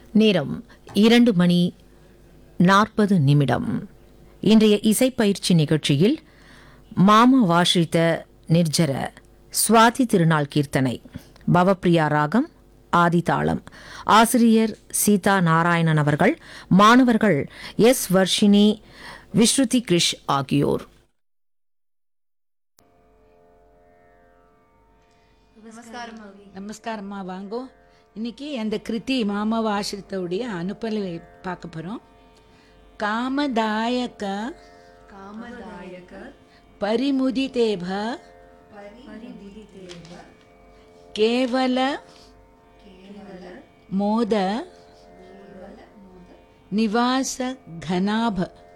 நேரம் இரண்டு மணி நாற்பது நிமிடம் இன்றைய இசைப்பயிற்சி நிகழ்ச்சியில் மாம வாஷித்த நிர்ஜர சுவாதி திருநாள் கீர்த்தனை பவப்பிரியா ராகம் ஆதிதாளம் ஆசிரியர் சீதா நாராயணன் அவர்கள் மாணவர்கள் எஸ் வர்ஷினி விஸ்ருதி கிரிஷ் ஆகியோர் நமஸ்காரம்மா வாங்கோ இன்னைக்கு அந்த கிருதி மாமாவ ஆசிரித்தவுடைய அனுப்பலை பார்க்க போகிறோம் காமதாயக காமதாயக பரிமுதிதேப கேவல மோத நிவாச கனாப